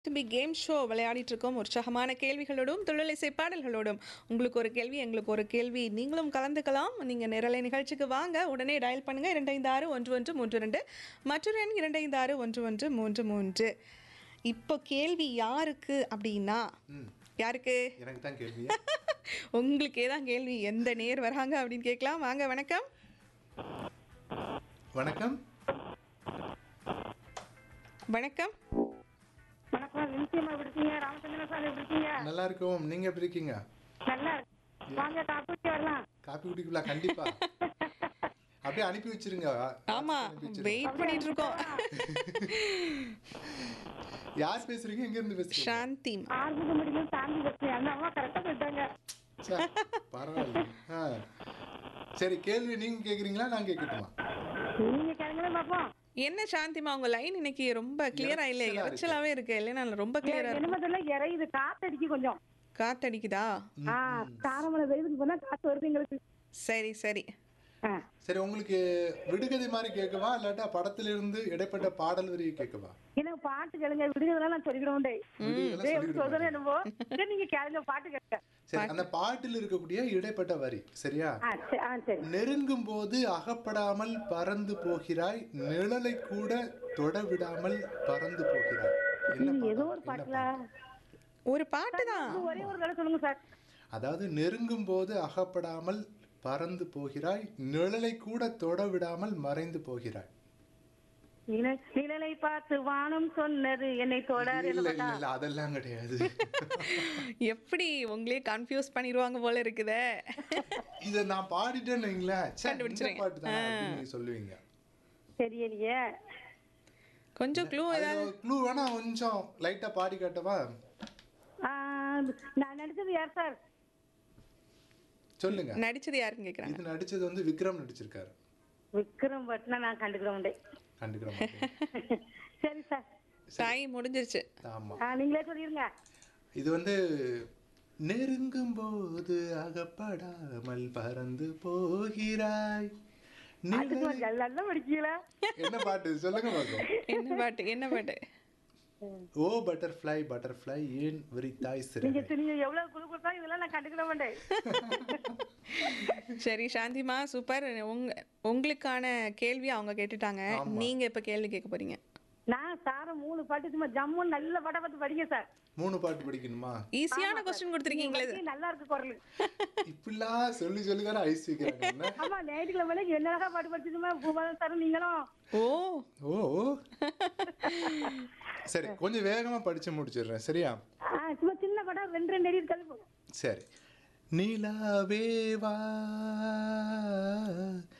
தும்பி game show விளையாடிட்டு இருக்கோம் உற்சாகமான கேள்விகளோடும் தொழிலிசை பாடல்களோடும் உங்களுக்கு ஒரு கேள்வி எங்களுக்கு ஒரு கேள்வி நீங்களும் கலந்துக்கலாம் நீங்கள் நிரலை நிகழ்ச்சிக்கு வாங்க உடனே டயல் பண்ணுங்க இரண்டைந்து ஆறு ஒன்று ஒன்று மூன்று ரெண்டு மற்றொரு எண் இரண்டைந்து ஆறு ஒன்று ஒன்று மூன்று மூன்று இப்போ கேள்வி யாருக்கு அப்படின்னா யாருக்கு எனக்கு தான் கேள்வி உங்களுக்கே தான் கேள்வி எந்த நேர் வராங்க அப்படின்னு கேட்கலாம் வாங்க வணக்கம் வணக்கம் வணக்கம் வணக்கம் நிச்சயமா எப்படி இருக்கீங்க ராமச்சந்திரன் சார் எப்படி இருக்கீங்க நல்லா இருக்கோம் நீங்க எப்படி இருக்கீங்க நல்லா இருக்கு. வாங்க காப்பிக்கு வரலாம் காப்பி குடிக்கலாம் கண்டிப்பா அப்படியே அனுப்பி வச்சிருங்க ஆமா அனுப்பி வச்சிருங்க. வெயிட் பண்ணிட்டு இருக்கோம் யார் பேசுறீங்க எங்க இருந்து பேசுறீங்க சாந்தி ஆறுமுக முடியும் தாண்டி வச்சேன் அந்த அம்மா கரெக்டா சொல்லிட்டாங்க ச்சே, பரவாயில்ல ஆ. சரி கேள்வி நீங்க கேக்குறீங்களா நான் கேட்கட்டுமா நீங்க கேளுங்களேன் பாப்போம் என்ன சாந்திமா உங்க லைன் இன்னைக்கு ரொம்ப கிளியரா இல்ல இரைச்சலா இருக்கு. இறைச்சலாவே இருக்கு இல்லைன்னா ரொம்ப கிளியரா இருக்கு என்னமதில்ல இறையுது காத்தடிக்கு கொஞ்சம் காத்தடிக்குதா ஆ தாரமலை வெயிலுக்கு போனா காத்து வருது எங்களுக்கு சரி சரி ஆ. சரி உங்களுக்கு விடுகதை மாதிரி கேட்கவா இல்லாட்டா படத்துல இருந்து இடைப்பட்ட பாடல் வரியை கேட்கவா எனக்கு பாட்டு கேளுங்க விடுதலாம் நான் சொல்லிக்கிட உண்டே விடுகதைலாம் எப்படி சொல்றேன் என்னவோ சரி நீங்க கேளுங்க பாட்டு கேட்க சரி அந்த பாட்டில் இருக்கக்கூடிய இடைப்பட்ட வரி சரியா ஆ சரி ஆ சரி நெருங்கும் போது அகப்படாமல் பறந்து போகிறாய் நிழலை கூட தொட விடாமல் பறந்து போகிறாய் என்ன இது ஏதோ பாடல்? ஒரு என்ன பாட்டுல பாடல்? ஒரு பாட்டு தான் ஒரே ஒரு தடவை சொல்லுங்க சார் அதாவது நெருங்கும் போது அகப்படாமல் பறந்து போகிறாய் நிழலை கூட தொட விடாமல் மறைந்து போகிறாய் நிழ- நிழலை பார்த்து வானம் சொன்னது என்னை தொடர் இல்ல இல்ல இல்ல அதெல்லாம் கிடையாது எப்படி உங்களே கன்ஃபியூஸ் பண்ணிடுவாங்க போல இருக்குதே இத நான் பாடிட்டேன்னு வைங்களேன் ச்சே, இந்த கண்டுபிடிச்சிருங்க. பாட்டு தான் அப்படின்னு நீங்க சொல்லுவீங்க தெரியலையே கொஞ்சம் க்ளூ ஏதாவது க்ளூ வேணா கொஞ்சம் லைட்டா பாடி காட்டவா ஆ, நான் நடிச்சது யார் சார் சொல்லுங்க நடிச்சது யாருன்னு கேக்குறாங்க இது நடிச்சது வந்து விக்ரம் நடிச்சிருக்காரு விக்ரம் பட்னா நான் கண்டுக்கிற உண்டே கண்டுக்கிற மாட்டேன் சரி சார் தாய் முடிஞ்சிருச்சு ஆமா ஆ, நீங்களே சொல்லிருங்க இது வந்து நெருங்கும் போது அகப்படாமல் பறந்து போகிறாய் நிழலை- நல்லா படிக்கீங்களா என்ன பாட்டு சொல்லுங்க பாப்போம் என்ன பாட்டு என்ன பாட்டு ஓ பட்டர்ஃப்ளை பட்டர்ஃப்ளை ஏன் விரித்தாய் நீங்க சிறகை நீங்க எவ்வளவு குழு கொடுத்தா இதெல்லாம் நான் கண்டுக்கிற மாட்டேன் சரி சாந்திமா சூப்பர் உங்க உங்களுக்கான கேள்வி அவங்க கேட்டுட்டாங்க நீங்க இப்ப கேள்வி கேட்க போறீங்க நான் சார மூணு பாட்டு சும்மா ஜம்முன்னு நல்ல படம் பார்த்து படிங்க சார் மூணு பாட்டு படிக்கணுமா ஈஸியான கொஸ்டின் கொடுத்துருக்கீங்களே நீங்க நல்லா இருக்கு குரல் இப்படிலாம் சொல்லி சொல்லி தானே ஐஸ் வைக்கிறாங்க என்ன? ஆமா ஞாயிற்றுக்கிழமை என்னடா பாட்டு படிச்சதுமா பூபாலன் சார் நீங்களும் ஓ ஓ ஓ. சரி கொஞ்சம் வேகமா படிச்சு முடிச்சிடுறேன் சரியா ஆ, சும்மா சின்ன படம் ரெண்டு ரெண்டு அடி இருக்காது போதும் சரி நிலாவே வா